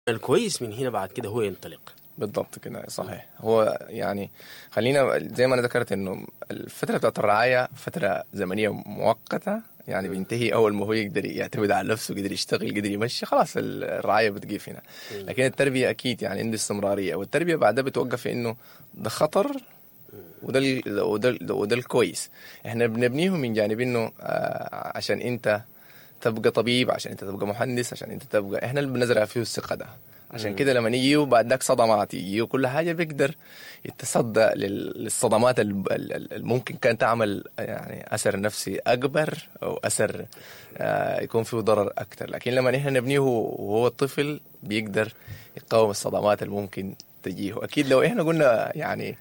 الكويس من هنا بعد كده هو ينطلق بالضبط كده صحيح هو يعني خلينا زي ما انا ذكرت انه الفتره بتاعت الرعايه فتره زمنيه مؤقته يعني بينتهي اول ما هو يقدر يعتمد على نفسه يقدر يشتغل يقدر يمشي خلاص الرعايه بتقيف هنا لكن التربيه اكيد يعني عنده استمراريه والتربيه بعدها بتوقف في انه ده خطر وده ال- وده ال- وده الكويس احنا بنبنيه من جانب انه آه، عشان انت تبقى طبيب عشان انت تبقى مهندس عشان انت تبقى احنا اللي بنزرع فيه الثقه ده عشان كده لما يجيوا بعد ذاك صدمات يجيوا كل حاجه بيقدر يتصدى لل- للصدمات ال- ال- ال- الممكن كان تعمل يعني اثر نفسي اكبر او اثر آه، يكون فيه ضرر اكثر لكن لما نحن نبنيه وهو طفل بيقدر يقاوم الصدمات الممكن تجيه اكيد لو احنا قلنا يعني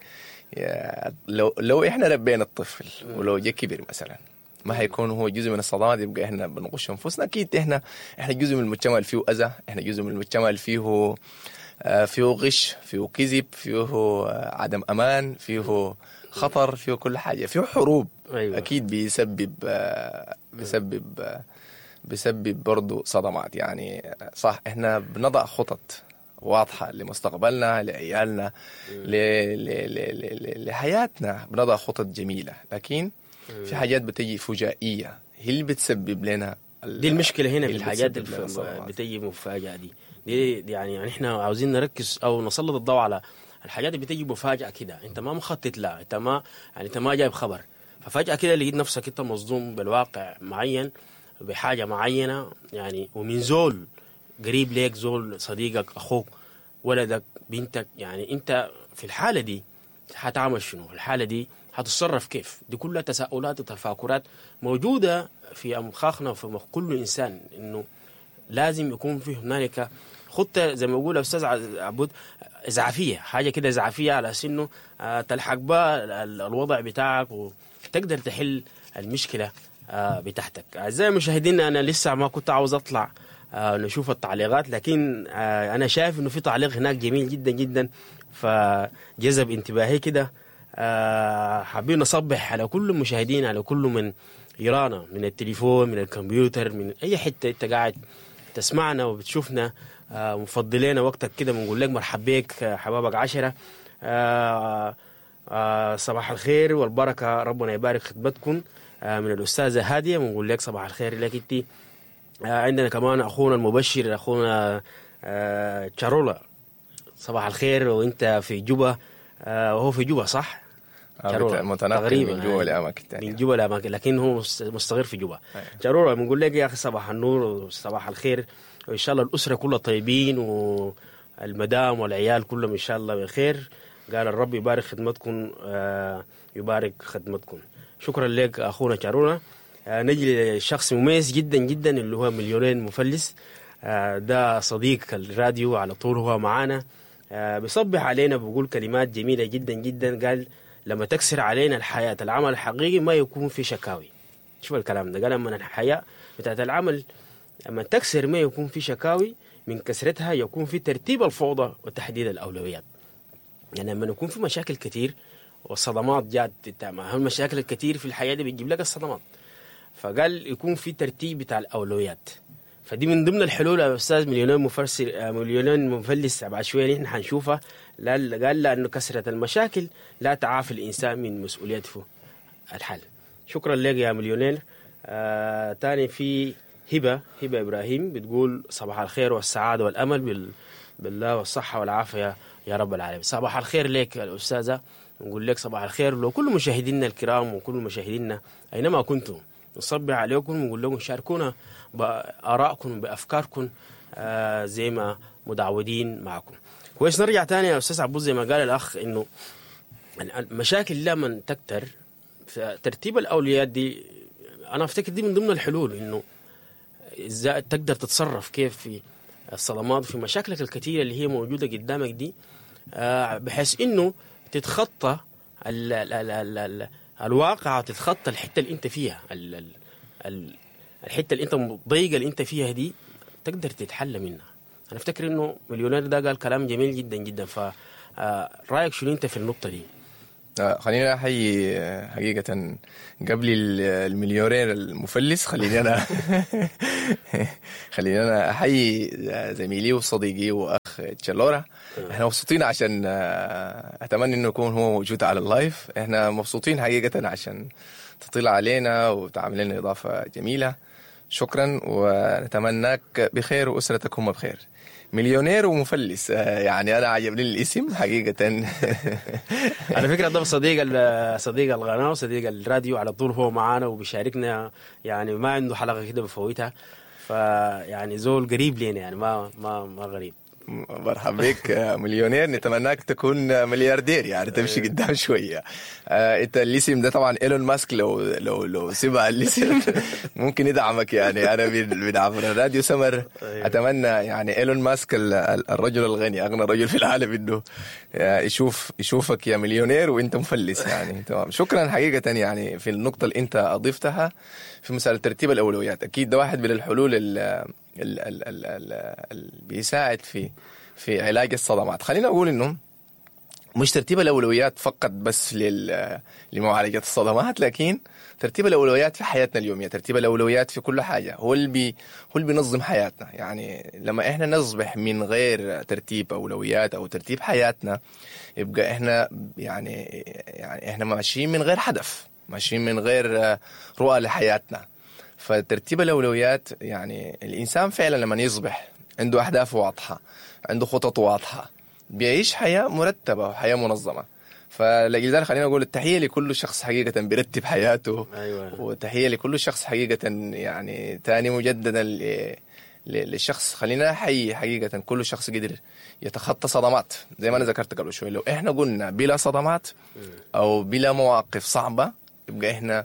يا- لو لو احنا ربينا الطفل ولو جه كبر مثلا ما هيكون هو جزء من الصدمات يبقى احنا بنغش انفسنا اكيد احنا احنا جزء من المجتمع اللي فيه اذى احنا جزء من المجتمع اللي فيه آه، فيه غش فيه كذب فيه آه، عدم امان فيه خطر فيه كل حاجه فيه حروب أيوة. اكيد بيسبب آه، بيسبب آه، بيسبب برضه صدمات يعني صح احنا بنضع خطط واضحة لمستقبلنا لعيالنا ل... ل... ل... ل... ل... لحياتنا بنضع خطط جميلة لكن في حاجات بتجي فجائية هي اللي بتسبب لنا ال- دي المشكله هنا هي في اللي الحاجات بتسبب لنا اللي صدمات. بتجي مفاجاه دي دي دي يعني يعني احنا عاوزين نركز او نسلط الضوء على الحاجات اللي بتجي مفاجاه كده انت ما مخطط لها انت ما يعني انت ما جايب خبر ففجاه كده لقيت نفسك انت مصدوم بالواقع معين بحاجه معينه يعني ومن زول قريب ليك زول صديقك اخوك ولدك بنتك يعني انت في الحاله دي حتعمل شنو الحاله دي حتتصرف كيف دي كلها تساؤلات وتفاكرات موجوده في امخاخنا وفي مخ كل انسان انه لازم يكون في هنالك خطه زي ما بيقول الاستاذ ع- عبود ازعافيه حاجه كده ازعافيه على اساس انه آه، تلحق بها ال- ال- الوضع بتاعك وتقدر تحل المشكله آه، بتاعتك اعزائي المشاهدين انا لسه ما كنت عاوز اطلع آه، نشوف التعليقات لكن آه، انا شايف انه في تعليق هناك جميل جدا جدا فجذب انتباهي كده آه، حابين نصبح على كل المشاهدين على كل من يرانا من التليفون من الكمبيوتر من اي حته انت قاعد تسمعنا وبتشوفنا آه، مفضلين وقتك كده بنقول لك مرحب بك آه، حبابك عشرة آه، آه، صباح الخير والبركة ربنا يبارك خدمتكم آه، من الأستاذة هادية بنقول لك صباح الخير لك انت آه، عندنا كمان أخونا المبشر أخونا آه، تشارولا صباح الخير وانت في جوبا آه، وهو في جوبا صح؟ آه، شارورة. بت- متنقل تقريباً، من جوا آه. لأماكن تانية. من جوبا لأماكن لكن هو مست- مستقر في جوبا أيوة. جرورة بنقول لك يا أخي صباح النور وصباح الخير وإن شاء الله الأسرة كلها طيبين والمدام والعيال كلهم إن شاء الله بخير قال الرب يبارك خدمتكم آه، يبارك خدمتكم شكرا لك أخونا جرورة آه، نجي لشخص مميز جدا جدا اللي هو مليونين مفلس آه، ده صديق الراديو على طول هو معانا آه، بيصبح علينا بيقول كلمات جميلة جدا جدا قال لما تكسر علينا الحياة العمل الحقيقي ما يكون في شكاوي شوف الكلام ده قال لما الحياة بتاعت العمل لما تكسر ما يكون في شكاوي من كسرتها يكون في ترتيب الفوضى وتحديد الأولويات يعني لما يكون في مشاكل كتير والصدمات جات ما هو المشاكل الكتير في الحياة دي بتجيب لك الصدمات فقال يكون في ترتيب بتاع الأولويات فدي من ضمن الحلول يا استاذ مليونين مفسر آه، مليونين مفلس بعد شويه نحن حنشوفها لا قال لانه كثره المشاكل لا تعافي الانسان من مسؤوليته الحل شكرا لك يا مليونير آه تاني في هبه هبه ابراهيم بتقول صباح الخير والسعاده والامل بال بالله والصحه والعافيه يا رب العالمين صباح الخير لك يا الاستاذه نقول لك صباح الخير لو كل مشاهدينا الكرام وكل مشاهدينا اينما كنتم نصبح عليكم ونقول لكم شاركونا بارائكم بافكاركم آه زي ما متعودين معكم كويس نرجع تاني يا استاذ عبود زي ما قال الاخ انه المشاكل لما تكتر ترتيب الاولويات دي انا افتكر دي من ضمن الحلول انه ازاي تقدر تتصرف كيف في الصدمات في مشاكلك الكثيره اللي هي موجوده قدامك دي آه، بحيث انه تتخطى ال ال ال ال ال الواقع وتتخطى الحته اللي انت فيها ال ال ال الحته اللي انت ضيقه اللي انت فيها دي تقدر تتحلى منها انا افتكر انه مليونير ده قال كلام جميل جدا جدا ف آه، رايك شنو انت في النقطه دي؟ آه، خليني احيي آه، حقيقة قبل ال- المليونير المفلس خليني انا خليني انا احيي آه، زميلي وصديقي واخ تشلورا احنا مبسوطين عشان آه، اتمنى انه يكون هو موجود على اللايف احنا مبسوطين حقيقة عشان تطلع علينا وتعمل لنا اضافة جميلة شكرا ونتمناك بخير واسرتك هم بخير مليونير ومفلس آه، يعني انا عجبني الاسم حقيقة على فكره ده صديق ال- صديق القناه وصديق الراديو على طول هو معانا وبيشاركنا يعني ما عنده حلقه كده بفوتها فيعني زول قريب لنا يعني ما ما ما غريب مرحبا بك آه، مليونير نتمناك تكون آه، ملياردير يعني تمشي قدام شويه آه، انت الاسم ده طبعا ايلون ماسك لو لو لو سمع الاسم ممكن يدعمك يعني انا من من عبر الراديو سمر أيوة. اتمنى يعني ايلون ماسك ال- ال- الرجل الغني اغنى رجل في العالم انه آه، يشوف يشوفك يا مليونير وانت مفلس يعني تمام شكرا حقيقه يعني في النقطه اللي انت اضفتها في مساله ترتيب الاولويات اكيد ده واحد من الحلول ال- ال- ال- ال- ال- اللي بيساعد في في علاج الصدمات خلينا اقول انه مش ترتيب الاولويات فقط بس لل- لمعالجه الصدمات لكن ترتيب الاولويات في حياتنا اليوميه ترتيب الاولويات في كل حاجه هو اللي بي هو اللي بينظم حياتنا يعني لما احنا نصبح من غير ترتيب اولويات او ترتيب حياتنا يبقى احنا يعني يعني احنا ماشيين من غير هدف ماشيين من غير آه، رؤى لحياتنا فترتيب الاولويات يعني الانسان فعلا لما يصبح عنده اهداف واضحه عنده خطط واضحه بيعيش حياه مرتبه وحياه منظمه فلذلك خلينا نقول التحيه لكل شخص حقيقه بيرتب حياته ايوه وتحيه لكل شخص حقيقه يعني تاني مجددا ل- ل- للشخص خلينا احيي حقيقه كل شخص قدر يتخطى صدمات زي ما انا ذكرت قبل شوي لو احنا قلنا بلا صدمات او بلا مواقف صعبه يبقى احنا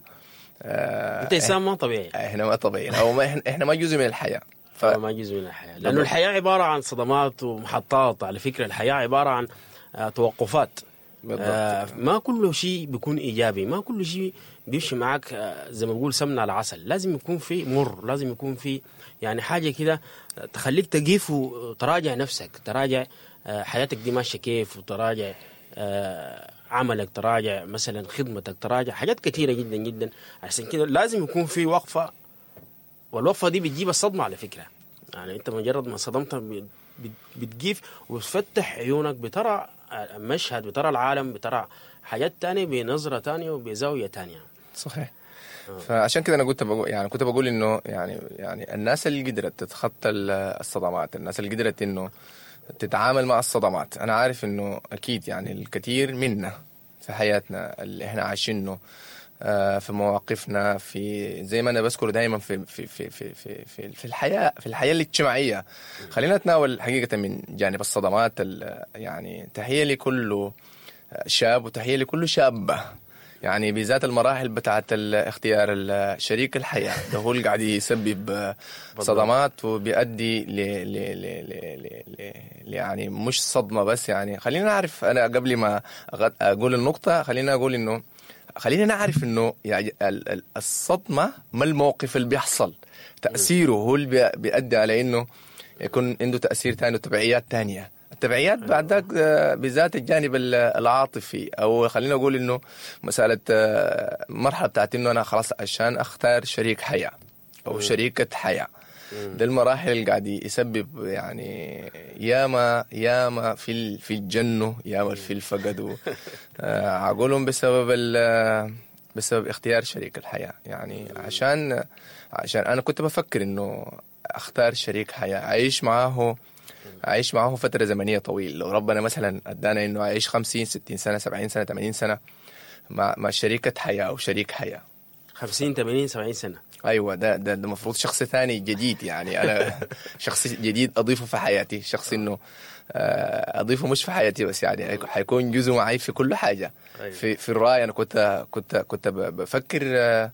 آه انت انسان ما طبيعي احنا ما طبيعيين او ما احنا, احنا ما جزء من الحياه ف... ما جزء من الحياه لانه الحياه عباره عن صدمات ومحطات على فكره الحياه عباره عن آه، توقفات بالضبط. آه، ما كل شيء بيكون ايجابي ما كل شيء بيمشي معك آه، زي ما بقول سمنه على عسل لازم يكون في مر لازم يكون في يعني حاجه كده تخليك تقيف وتراجع نفسك تراجع آه، حياتك دي ماشيه كيف وتراجع آه، عملك تراجع مثلا خدمتك تراجع حاجات كثيره جدا جدا عشان كده لازم يكون في وقفه والوقفه دي بتجيب الصدمه على فكره يعني انت مجرد ما صدمت بت- بت- بتجيف وتفتح عيونك بترى المشهد بترى العالم بترى حاجات تانية بنظرة تانية وبزاوية تانية صحيح فعشان كده انا كنت بقول يعني كنت بقول انه يعني يعني الناس اللي قدرت تتخطى ال- الصدمات الناس اللي قدرت انه تتعامل مع الصدمات انا عارف انه اكيد يعني الكثير منا في حياتنا اللي احنا عايشينه آه، في مواقفنا في زي ما انا بذكر دائما في في في في في في, في الحياه في الحياه الاجتماعيه خلينا نتناول حقيقه من جانب الصدمات ال- يعني تحيه لكل شاب وتحيه لكل شابه يعني بالذات المراحل بتاعت ال- اختيار ال- شريك الحياه ده هو اللي قاعد يسبب آه، صدمات وبيؤدي ل ل ل ل ل ل ل- يعني مش صدمه بس يعني خلينا نعرف انا قبل ما أغ- اقول النقطه خلينا اقول انه خلينا نعرف انه يعني ال- ال- الصدمه ما الموقف اللي بيحصل تاثيره هو اللي بي- بيؤدي على انه يكون عنده تاثير ثاني وتبعيات ثانيه التبعيات بعد ذاك آه، بالذات الجانب ال- العاطفي او خلينا نقول انه مساله آه، مرحله بتاعت انه انا خلاص عشان اختار شريك حياه او شريكه حياه ده المراحل اللي قاعد يسبب يعني ياما ياما في ال- في الجنة ياما في الفقد آه، عقولهم بسبب ال- بسبب اختيار شريك الحياة يعني عشان عشان أنا كنت بفكر إنه أختار شريك حياة أعيش معاه أعيش معاه فترة زمنية طويلة لو ربنا مثلا أدانا إنه أعيش 50 60 سنة 70 سنة 80 سنة مع مع شريكة حياة أو شريك حياة 50 80 70 سنة ايوه ده ده ده المفروض شخص ثاني جديد يعني انا شخص جديد اضيفه في حياتي شخص انه آه، اضيفه مش في حياتي بس يعني هيك- حيكون جزء معي في كل حاجه أيوة. في في الراي انا كنت كنت كنت ب- بفكر آه،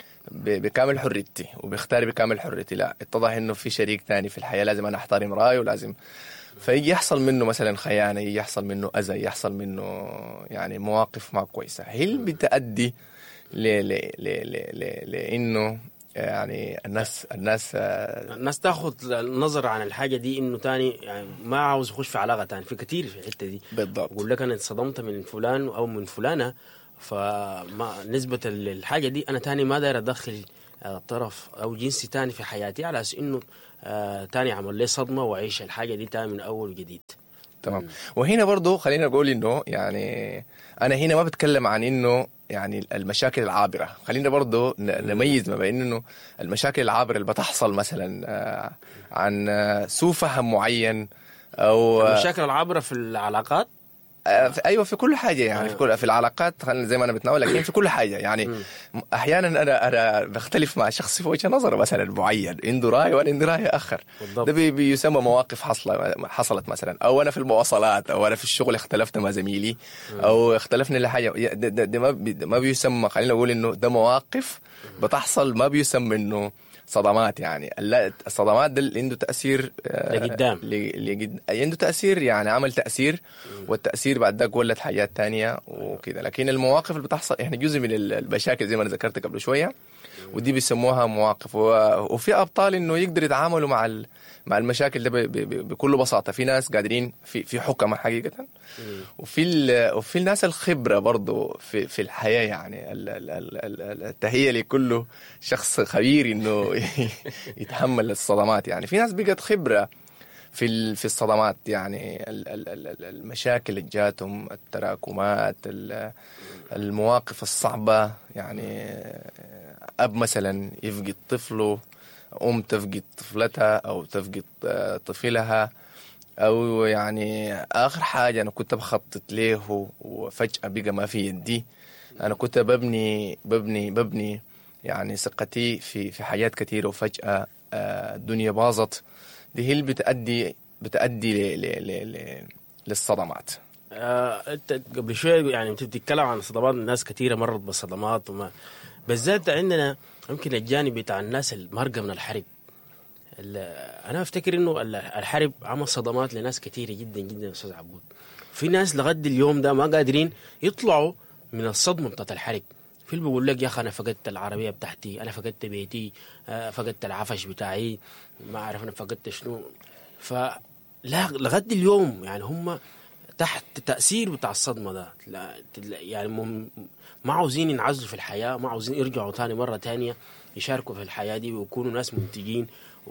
ب- بكامل حريتي وبختار بكامل حريتي لا اتضح انه في شريك ثاني في الحياه لازم انا احترم رايه ولازم فيجي يحصل منه مثلا خيانه يجي يحصل منه اذى يحصل منه يعني مواقف ما كويسه هل بتأدي ل ل ل ل ل لانه يعني الناس الناس آه، الناس تاخذ النظر عن الحاجة دي انه تاني يعني ما عاوز يخش في علاقة تاني في كتير في الحتة دي بالضبط يقول لك انا اتصدمت من فلان او من فلانة فما نسبة للحاجة دي أنا تاني ما داير أدخل آه، طرف أو جنسي تاني في حياتي على أساس إنه آه تاني عمل لي صدمة وأعيش الحاجة دي تاني من أول وجديد تمام وهنا برضو خلينا نقول انه يعني انا هنا ما بتكلم عن انه يعني المشاكل العابره خلينا برضو ن- نميز ما بين انه المشاكل العابره اللي بتحصل مثلا آه، عن آه، سوء فهم معين او آه، المشاكل العابرة في العلاقات آه، في ايوه في كل حاجه يعني في آه. كل في العلاقات خلينا زي ما انا بتناول لكن في كل حاجه يعني احيانا انا انا بختلف مع شخص في وجهه نظره مثلا معين عنده راي وانا عندي راي اخر بالضبط. ده بي- بيسمى مواقف حصل حصلت مثلا او انا في المواصلات او انا في الشغل اختلفت مع زميلي او اختلفنا لحاجه ده, ده, ده ما بي ده ما بيسمى خلينا نقول انه ده مواقف بتحصل ما بيسمى انه صدمات يعني الل- الصدمات ده اللي عنده تاثير آه، لقدام. ل- لقد... عنده تاثير يعني عمل تاثير والتاثير بعد ذاك ولد حاجات تانية وكده لكن المواقف اللي بتحصل احنا جزء من ال- المشاكل زي ما انا ذكرت قبل شويه ودي بيسموها مواقف و... وفي ابطال انه يقدر يتعاملوا مع ال... مع المشاكل ده ب... ب... ب... بكل بساطه في ناس قادرين في في حكمه حقيقه وفي ال... وفي الناس الخبره برضه في في الحياه يعني ال... ال... ال... ال- التهيئه لكل شخص خبير انه يتحمل الصدمات يعني في ناس بقت خبره في ال- في الصدمات يعني ال- ال- ال- ال- المشاكل اللي جاتهم التراكمات ال- المواقف الصعبة يعني أب مثلا يفقد طفله أم تفقد طفلتها أو تفقد آه، طفلها أو يعني آخر حاجة أنا كنت بخطط له وفجأة بقى ما في يدي أنا كنت ببني ببني ببني يعني ثقتي في في حاجات كثيرة وفجأة آه، الدنيا باظت دي هي اللي بتأدي بتأدي ل ل ل ل للصدمات آه انت قبل شويه يعني انت بتتكلم عن صدمات ناس كثيره مرت بصدمات وما بالذات عندنا يمكن الجانب بتاع الناس المرقه من الحرب ال- انا افتكر انه ال- الحرب عمل صدمات لناس كثيره جدا جدا يا استاذ عبود في ناس لغايه اليوم ده ما قادرين يطلعوا من الصدمه بتاعت الحرب في اللي بيقول لك يا اخي انا فقدت العربيه بتاعتي انا فقدت بيتي آه، فقدت العفش بتاعي ما اعرف انا فقدت شنو ف لا لغايه اليوم يعني هم تحت تاثير بتاع الصدمه ده لا تلا- يعني مم- ما عاوزين ينعزلوا في الحياه ما عاوزين يرجعوا تاني مره تانية يشاركوا في الحياه دي ويكونوا ناس منتجين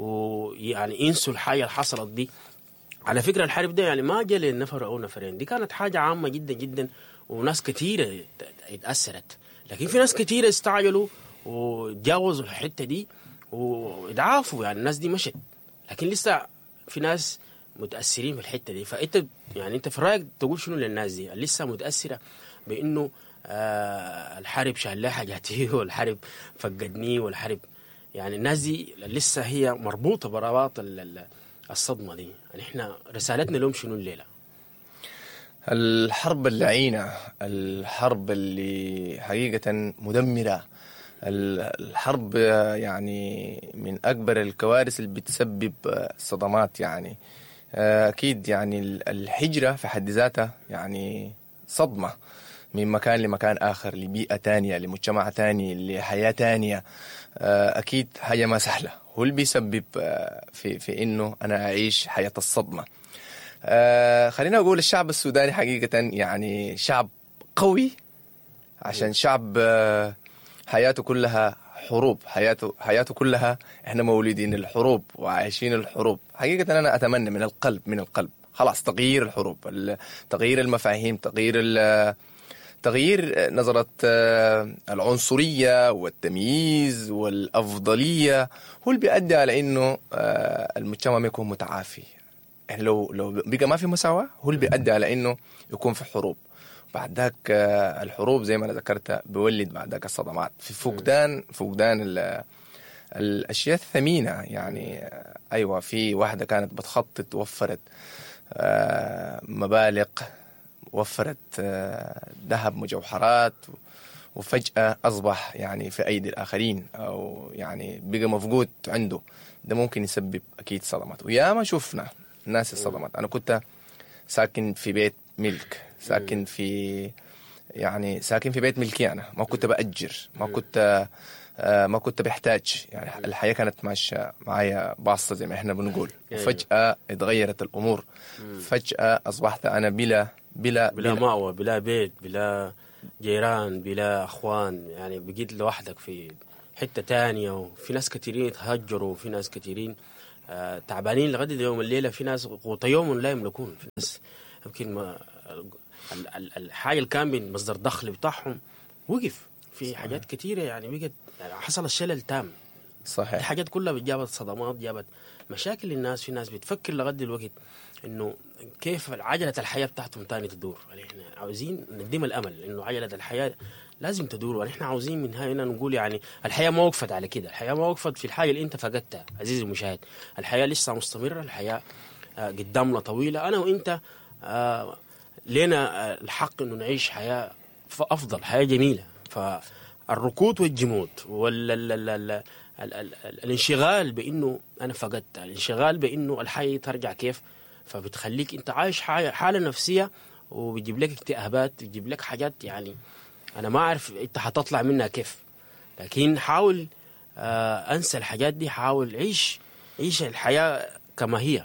ويعني ينسوا الحاجه اللي حصلت دي على فكره الحرب ده يعني ما جاء لنفر او نفرين دي كانت حاجه عامه جدا جدا وناس كثيره ت- اتاثرت لكن في ناس كثيره استعجلوا وتجاوزوا الحته دي واتعافوا يعني الناس دي مشت لكن لسه في ناس متاثرين في الحته دي فانت يعني انت في رايك تقول شنو للناس دي اللي لسه متاثره بانه آه الحرب شال لها حاجاتي والحرب فقدني والحرب يعني الناس دي لسه هي مربوطه برباط ال- ال- الصدمه دي يعني احنا رسالتنا لهم شنو الليله الحرب اللعينة الحرب اللي حقيقة مدمرة ال- الحرب يعني من أكبر الكوارث اللي بتسبب صدمات يعني أكيد يعني ال- الهجرة في حد ذاتها يعني صدمة من مكان لمكان آخر لبيئة تانية لمجتمع تاني لحياة تانية أكيد حاجة ما سهلة هو اللي بيسبب في, في إنه أنا أعيش حياة الصدمة آه خلينا اقول الشعب السوداني حقيقة يعني شعب قوي عشان شعب آه حياته كلها حروب حياته حياته كلها احنا مولودين الحروب وعايشين الحروب حقيقة انا اتمنى من القلب من القلب خلاص تغيير الحروب ال- تغيير المفاهيم تغيير ال- تغيير نظرة آه، العنصرية والتمييز والأفضلية هو اللي بيؤدي على إنه آه، المجتمع ما يكون متعافي يعني لو لو بقى ما في مساواة هو اللي بيؤدي على إنه يكون في حروب بعد ذاك آه، الحروب زي ما أنا ذكرت بيولد بعد ذاك الصدمات في فقدان فقدان ال- الأشياء الثمينة يعني آه، أيوة في واحدة كانت بتخطط وفرت آه، مبالغ وفرت آه، ذهب مجوهرات وفجأة أصبح يعني في أيدي الآخرين أو يعني بقى مفقود عنده ده ممكن يسبب أكيد صدمات وياما شفنا الناس الصدمات أنا كنت ساكن في بيت ملك ساكن في يعني ساكن في بيت ملكي أنا ما كنت بأجر ما كنت آه، ما كنت بحتاج يعني الحياة كانت ماشية معايا باصة زي ما احنا بنقول وفجأة اتغيرت الأمور فجأة أصبحت أنا بلا بلا بلا مأوى بلا بيت بلا جيران بلا اخوان يعني بقيت لوحدك في حته تانية وفي ناس كثيرين تهجروا وفي ناس كثيرين آه تعبانين لغايه يوم الليله في ناس قوت يوم لا يملكون في ناس يمكن ما ال- ال- الحاجه اللي كان من مصدر دخل بتاعهم وقف في حاجات كثيره يعني بقت يعني حصل الشلل تام دي صحيح حاجات كلها جابت صدمات جابت مشاكل للناس في ناس بتفكر لغايه دلوقتي انه كيف عجله الحياه بتاعتهم تاني تدور يعني احنا عاوزين نديم الامل انه عجله الحياه لازم تدور ونحن عاوزين من هنا نقول يعني الحياه ما وقفت على كده الحياه ما وقفت في الحاجه اللي انت فقدتها عزيزي المشاهد الحياه لسه مستمره الحياه آه، قدامنا طويله انا وانت آه، لنا آه، الحق انه نعيش حياه ف- افضل حياه جميله فالركود والجمود وال ال- ال- ال- ال- ال- ال- الانشغال بانه انا فقدت الانشغال بانه الحياه ترجع كيف فبتخليك انت عايش حاجة- حاله نفسيه وبيجيب لك اكتئابات بيجيب لك حاجات يعني انا ما اعرف انت حتطلع منها كيف لكن حاول آه انسى الحاجات دي حاول عيش عيش الحياه كما هي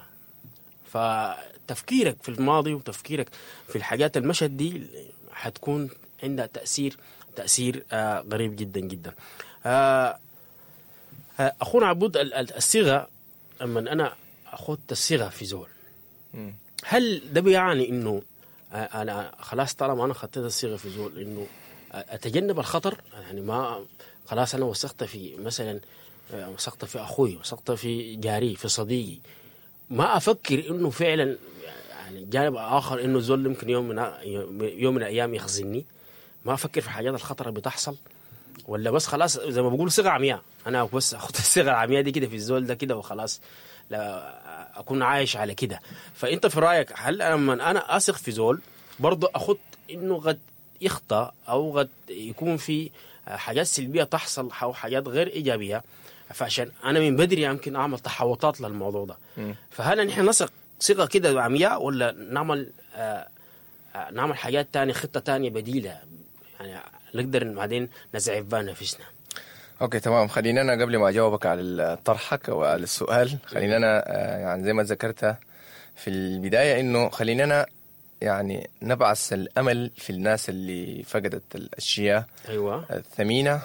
فتفكيرك في الماضي وتفكيرك في الحاجات المشت دي حتكون عندها تأثير تأثير آه غريب جدا جدا آه آه أخونا عبود ال- ال- الصيغة لما أنا أخذت الصيغة في زول مم. هل ده بيعني انه آه، انا خلاص طالما انا خطيت الصيغه في زول انه آه، اتجنب الخطر يعني ما خلاص انا وثقت في مثلا آه، وثقت في اخوي وثقت في جاري في صديقي ما افكر انه فعلا يعني جانب اخر انه زول يمكن يوم من يوم من الايام يخزني ما افكر في حاجات الخطر اللي بتحصل ولا بس خلاص زي ما بقول صيغه عمياء انا بس اخذ الصيغه العمياء دي كده في الزول ده كده وخلاص لا اكون عايش على كده فانت في رايك هل لما انا اثق في زول برضه اخذ انه قد يخطا او قد يكون في حاجات سلبيه تحصل او حاجات غير ايجابيه فعشان انا من بدري يمكن اعمل تحوطات للموضوع ده فهل نحن نثق ثقه كده عمياء ولا نعمل آه آه، نعمل حاجات تانية خطه تانية بديله يعني نقدر بعدين نزعف بها نفسنا اوكي تمام خلينا انا قبل ما اجاوبك على طرحك او على السؤال خلينا انا آه، يعني زي ما ذكرت في البدايه انه خلينا أنا يعني نبعث الامل في الناس اللي فقدت الاشياء ايوه الثمينه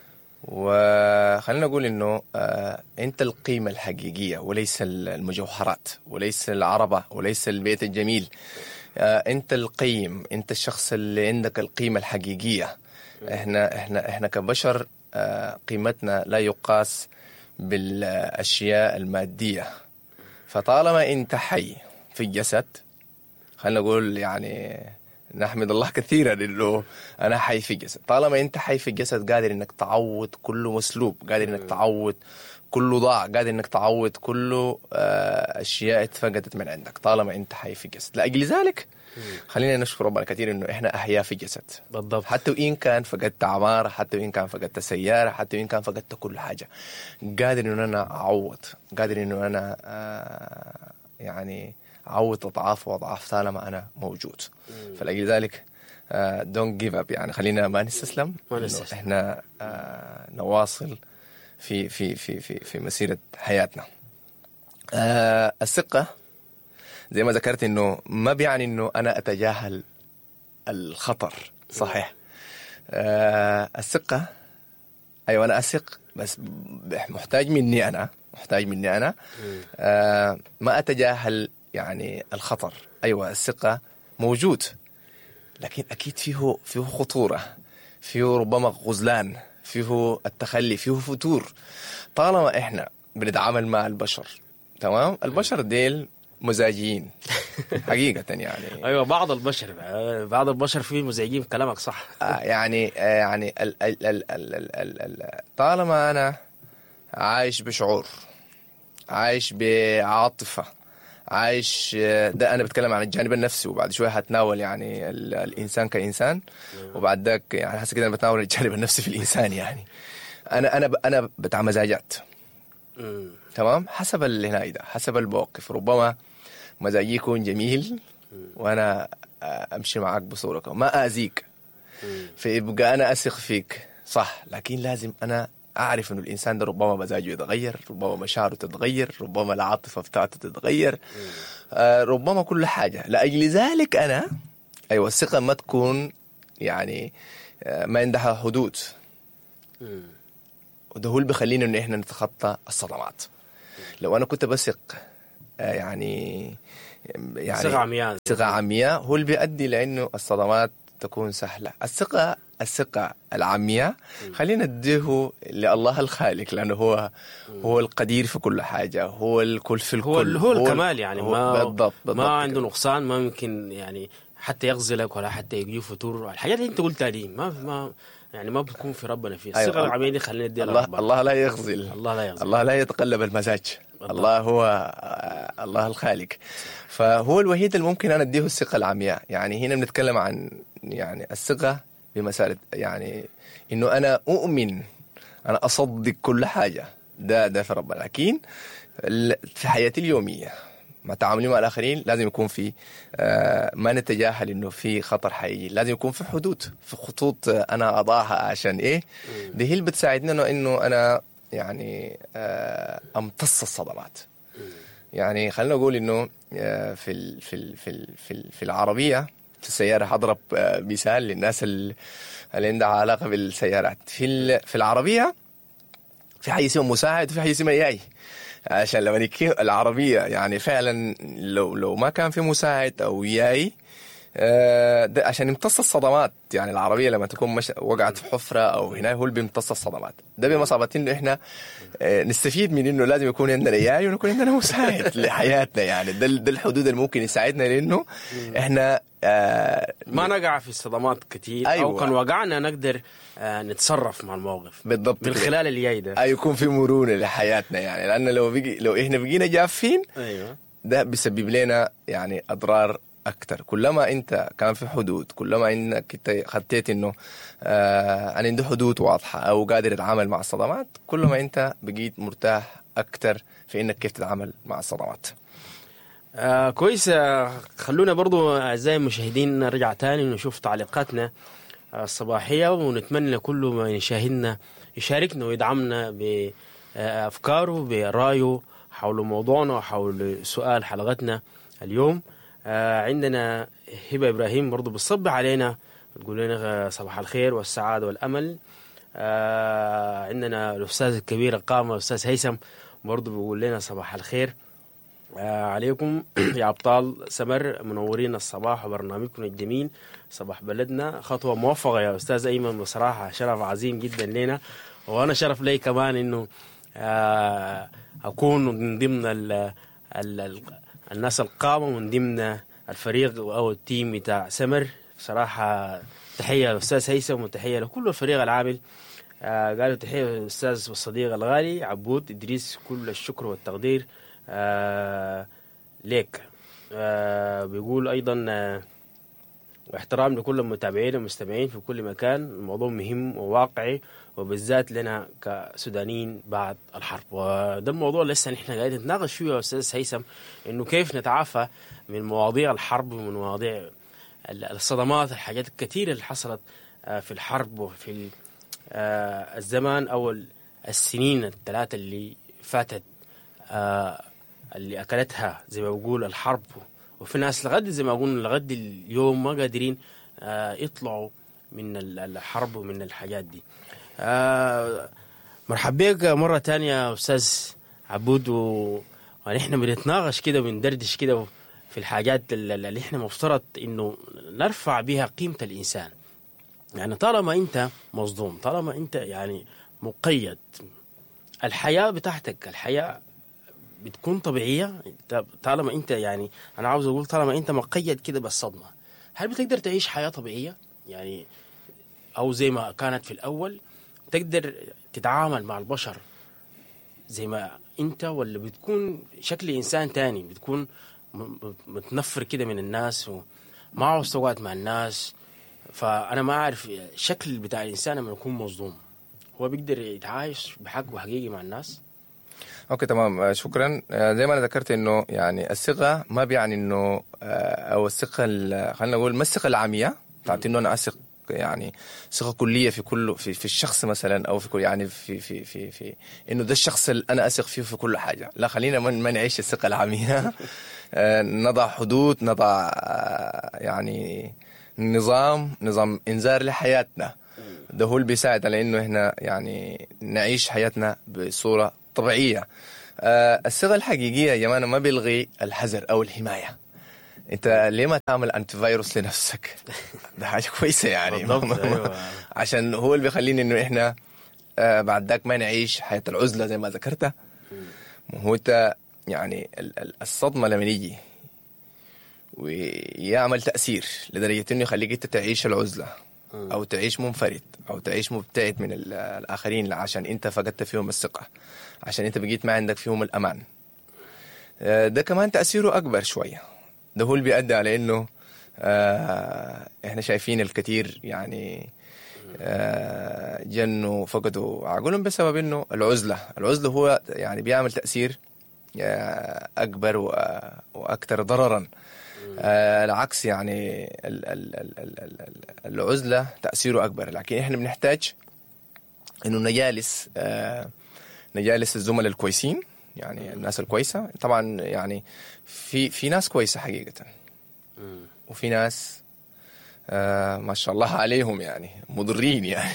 وخلينا نقول انه آه، انت القيمه الحقيقيه وليس المجوهرات وليس العربه وليس البيت الجميل آه، انت القيم انت الشخص اللي عندك القيمه الحقيقيه احنا احنا احنا كبشر آه، قيمتنا لا يقاس بالاشياء الماديه فطالما انت حي في الجسد خلينا نقول يعني نحمد الله كثيرا انه انا حي في الجسد طالما انت حي في الجسد قادر انك تعوض كل مسلوب قادر انك تعوض كل ضاع قادر انك تعوض كل آه، اشياء اتفقدت من عندك طالما انت حي في الجسد لاجل ذلك خلينا نشكر ربنا كثير انه احنا احياء في الجسد بالضبط حتى وإن كان فقدت عمارة حتى وإن كان فقدت سيارة حتى وإن كان فقدت كل حاجة قادر إنه أنا أعوض قادر إنه أنا آه يعني أعوض أضعاف وأضعاف طالما أنا موجود فلأجل ذلك دونت جيف اب يعني خلينا ما نستسلم ما إنه نستسلم. احنا آه نواصل في في في في في مسيرة حياتنا آه الثقة زي ما ذكرت انه ما بيعني انه انا اتجاهل الخطر صحيح آه الثقة ايوه انا اثق بس ب- محتاج مني انا محتاج مني انا آه ما اتجاهل يعني الخطر ايوه الثقة موجود لكن اكيد فيه فيه خطورة فيه ربما غزلان فيه التخلي فيه فتور طالما احنا بنتعامل مع البشر تمام البشر ديل مزاجيين حقيقة يعني ايوه بعض البشر آه، بعض البشر فيه مزعجين كلامك صح آه، يعني آه، يعني ال ال ال ال ال ال ال طالما انا عايش بشعور عايش بعاطفه عايش آه، ده انا بتكلم عن الجانب النفسي وبعد شويه هتناول يعني ال الانسان كانسان وبعد ذاك يعني حاسس كده انا بتناول الجانب النفسي في الانسان يعني انا انا ب- انا بتاع مزاجات مم. تمام حسب اللي هنا ده حسب الموقف ربما مزاجي يكون جميل وانا آه، امشي معك بصورة ما اذيك فيبقى انا اثق فيك صح لكن لازم انا اعرف انه الانسان ده ربما مزاجه يتغير ربما مشاعره تتغير ربما العاطفه بتاعته تتغير آه ربما كل حاجه لاجل ذلك انا ايوه الثقه ما تكون يعني آه، ما عندها حدود وده هو اللي بيخلينا انه احنا نتخطى الصدمات لو انا كنت بثق آه، يعني يعني ثقة عمياء ثقة عمياء هو اللي بيؤدي لانه الصدمات تكون سهلة الثقة الثقة العمياء خلينا نديه لله الخالق لأنه هو هو القدير في كل حاجة هو الكل في الكل هو ال- هو الكمال يعني هو ما بالضبط بالضبط ما عنده كده. نقصان ما ممكن يعني حتى يغزلك ولا حتى يجيه فتور الحاجات اللي انت قلتها دي ما ما يعني ما بتكون في ربنا فيها أيوة. الثقة العمياء دي خلينا نديها الله لربنا. الله لا يغزل الله لا يغزل الله لا يتقلب المزاج بالضبط. الله هو آه، الله الخالق فهو الوحيد اللي ممكن انا اديه الثقه العمياء يعني هنا بنتكلم عن يعني الثقه بمساله يعني انه انا اؤمن انا اصدق كل حاجه ده ده في ربنا لكن ال- في حياتي اليوميه مع تعاملي مع الاخرين لازم يكون في آه، ما نتجاهل انه في خطر حقيقي لازم يكون في حدود في خطوط آه، انا اضعها عشان ايه دي هي اللي بتساعدني انه انه انا يعني آه، امتص الصدمات يعني خلينا نقول انه آه، في ال في ال في ال في, ال في العربيه في السياره هضرب آه، مثال للناس ال- اللي عندها علاقه بالسيارات في ال- في العربيه في حي اسمه مساعد وفي حي اسمه ياي عشان لما نكي العربيه يعني فعلا لو لو ما كان في مساعد او ياي آه، ده عشان يمتص الصدمات يعني العربيه لما تكون مش وقعت في حفره او هنا هو اللي بيمتص الصدمات ده بمصابة انه احنا آه، نستفيد من انه لازم يكون عندنا ياي ويكون عندنا مساعد لحياتنا يعني ده ده الحدود اللي ممكن يساعدنا لانه احنا آه، ما نقع في صدمات كتير أيوة. او كان وقعنا نقدر آه، نتصرف مع الموقف بالضبط من كده. خلال الياي ده آه، يكون في مرونه لحياتنا يعني لان لو بقي لو احنا بقينا جافين ايوه ده بيسبب لنا يعني اضرار اكثر كلما انت كان في حدود كلما انك انت خطيت انه آه انا عندي حدود واضحه او قادر اتعامل مع الصدمات كل ما انت بقيت مرتاح اكثر في انك كيف تتعامل مع الصدمات آه كويس آه خلونا برضو اعزائي المشاهدين نرجع تاني ونشوف تعليقاتنا آه الصباحيه ونتمنى كل ما يشاهدنا يشاركنا ويدعمنا بافكاره برايه حول موضوعنا وحول سؤال حلقتنا اليوم آه عندنا هبه ابراهيم برضو بتصب علينا تقول لنا صباح الخير والسعاده والامل آه عندنا الاستاذ الكبير القامه الاستاذ هيثم برضو بيقول لنا صباح الخير آه عليكم يا ابطال سمر منورين الصباح وبرنامجكم الجميل صباح بلدنا خطوه موفقه يا استاذ ايمن بصراحه شرف عظيم جدا لنا وانا شرف لي كمان انه آه اكون من ضمن ال ال ال الناس القامه من ضمن الفريق او التيم بتاع سمر صراحه تحيه للاستاذ هيثم وتحيه لكل الفريق العامل آه قالوا تحيه للاستاذ والصديق الغالي عبود ادريس كل الشكر والتقدير آه ليك آه بيقول ايضا آه واحترام لكل المتابعين والمستمعين في كل مكان الموضوع مهم وواقعي وبالذات لنا كسودانيين بعد الحرب وده الموضوع اللي لسه نحن قاعدين نتناقش فيه يا استاذ هيثم انه كيف نتعافى من مواضيع الحرب ومن مواضيع ال- الصدمات الحاجات الكثيره اللي حصلت آه، في الحرب وفي ال- آه، الزمان او ال- السنين الثلاثه اللي فاتت آه، اللي اكلتها زي ما بقول الحرب وفي ناس لغد زي ما قلنا لغد اليوم ما قادرين آه، يطلعوا من ال- الحرب ومن الحاجات دي آه، مرحبا بك مرة تانية يا أستاذ عبود و... ونحن بنتناقش كده وبندردش كده في الحاجات اللي اللي احنا مفترض انه نرفع بها قيمة الإنسان يعني طالما أنت مصدوم طالما أنت يعني مقيد الحياة بتاعتك الحياة بتكون طبيعية أنت- طالما أنت يعني أنا عاوز أقول طالما أنت مقيد كده بالصدمة هل بتقدر تعيش حياة طبيعية يعني أو زي ما كانت في الأول تقدر تتعامل مع البشر زي ما أنت ولا بتكون شكل إنسان تاني بتكون م- م- متنفر كده من الناس وما عاوز تقعد مع الناس فأنا ما أعرف الشكل بتاع الإنسان لما يكون مصدوم هو بيقدر يتعايش بحق وحقيقي مع الناس اوكي تمام آه، شكرا آه، زي ما انا ذكرت انه يعني الثقه ما بيعني انه آه، او الثقه ال- خلينا نقول ما الثقه العاميه بتاعت انه انا اثق يعني ثقه كليه في كل في, في الشخص مثلا او في كل يعني في في في في انه ده الشخص اللي انا اثق فيه في كل حاجه لا خلينا ما ما نعيش الثقه العاميه آه، نضع حدود نضع آه، يعني نظام نظام انذار لحياتنا ده هو اللي بيساعد على انه احنا يعني نعيش حياتنا بصوره طبيعيه آه الصيغه الحقيقيه يا جماعه ما بيلغي الحذر او الحمايه انت ليه ما تعمل انتي فيروس لنفسك ده حاجه كويسه يعني بالضبط، أيوة. عشان هو اللي بيخلينا انه احنا آه بعد ذاك ما نعيش حياه العزله زي ما ذكرت هو انت يعني ال- ال- الصدمه لما يجي ويعمل تاثير لدرجه انه يخليك انت تعيش العزله او تعيش منفرد او تعيش مبتعد من ال- الاخرين عشان انت فقدت فيهم الثقه عشان انت بقيت ما عندك فيهم الامان آه، ده كمان تاثيره اكبر شويه ده هو اللي بيؤدي على انه آه، احنا شايفين الكثير يعني آه، جنوا فقدوا عقلهم بسبب انه العزله العزله هو يعني بيعمل تاثير آه، اكبر وأ- واكثر ضررا آه، العكس يعني ال- ال- ال- ال- ال- ال- العزله تاثيره اكبر لكن احنا بنحتاج انه نجالس آه، نجالس الزملاء الكويسين يعني الناس الكويسه طبعا يعني في في ناس كويسه حقيقه وفي ناس آه ما شاء الله عليهم يعني مضرين يعني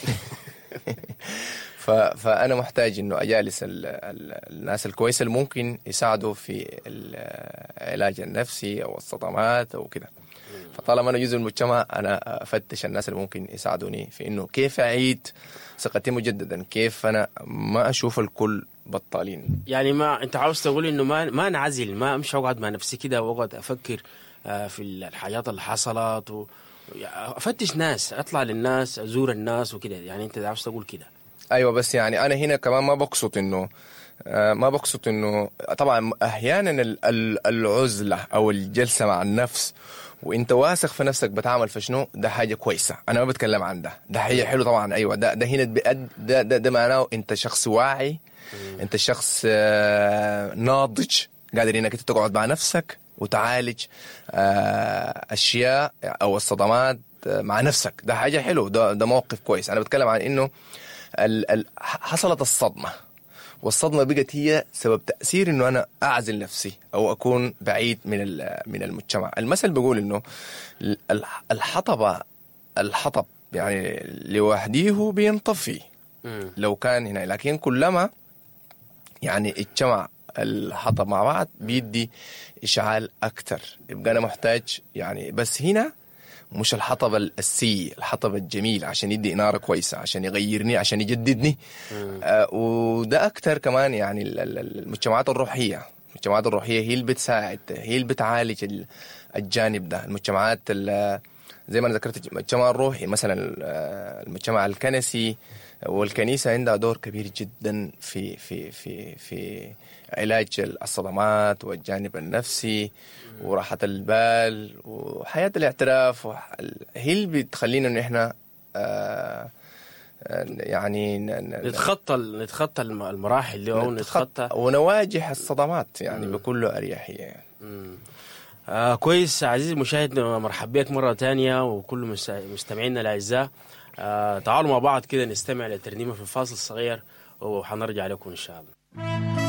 ف فانا محتاج انه اجالس ال ال الناس الكويسه اللي ممكن يساعدوا في العلاج النفسي او الصدمات او كده فطالما انا جزء من المجتمع انا افتش الناس اللي ممكن يساعدوني في انه كيف اعيد ثقتي مجددا كيف انا ما اشوف الكل بطالين يعني ما انت عاوز تقول انه ما ما انعزل ما امشي اقعد مع نفسي كده واقعد افكر آه، في الحاجات اللي حصلت و افتش ناس اطلع للناس ازور الناس وكده يعني انت عاوز تقول كده ايوه بس يعني انا هنا كمان ما بقصد انه آه، ما بقصد انه طبعا احيانا ال- ال- العزله او الجلسه مع النفس وانت واثق في نفسك بتعمل في شنو ده حاجه كويسه انا ما بتكلم عن ده ده حاجه حلو طبعا ايوه ده ده هنا بيأد ده ده, ده معناه انت شخص واعي انت شخص آه، ناضج قادر انك انت تقعد مع نفسك وتعالج آه، اشياء او الصدمات آه، مع نفسك ده حاجه حلو ده ده موقف كويس انا بتكلم عن انه ال ال حصلت الصدمه والصدمه بقت هي سبب تاثير انه انا اعزل نفسي او اكون بعيد من ال- من المجتمع المثل بيقول انه ال- الح- الحطب الحطب يعني لوحده بينطفي مم. لو كان هنا لكن كلما يعني اجتمع الحطب مع بعض بيدي اشعال اكثر يبقى انا محتاج يعني بس هنا مش الحطب السيء الحطب الجميل عشان يدي اناره كويسه عشان يغيرني عشان يجددني آه وده اكثر كمان يعني ال- ال- ال- المجتمعات الروحيه المجتمعات الروحيه هي اللي بتساعد هي اللي بتعالج ال- الجانب ده المجتمعات ال- زي ما انا ذكرت المجتمع الروحي مثلا آه، المجتمع الكنسي والكنيسه عندها دور كبير جدا في في في في علاج الصدمات والجانب النفسي وراحه البال وحياه الاعتراف وح- هي اللي بتخلينا ان احنا آه، آه، يعني ن- ن- نتخطى ال- نتخطى الم- المراحل دي او نتخطى ونواجه الصدمات يعني بكل اريحيه يعني. آه كويس عزيزي المشاهد مرحب بك مرة تانية وكل مس- مستمعينا الأعزاء آه تعالوا مع بعض كده نستمع لترنيمة في فاصل صغير وحنرجع لكم إن شاء الله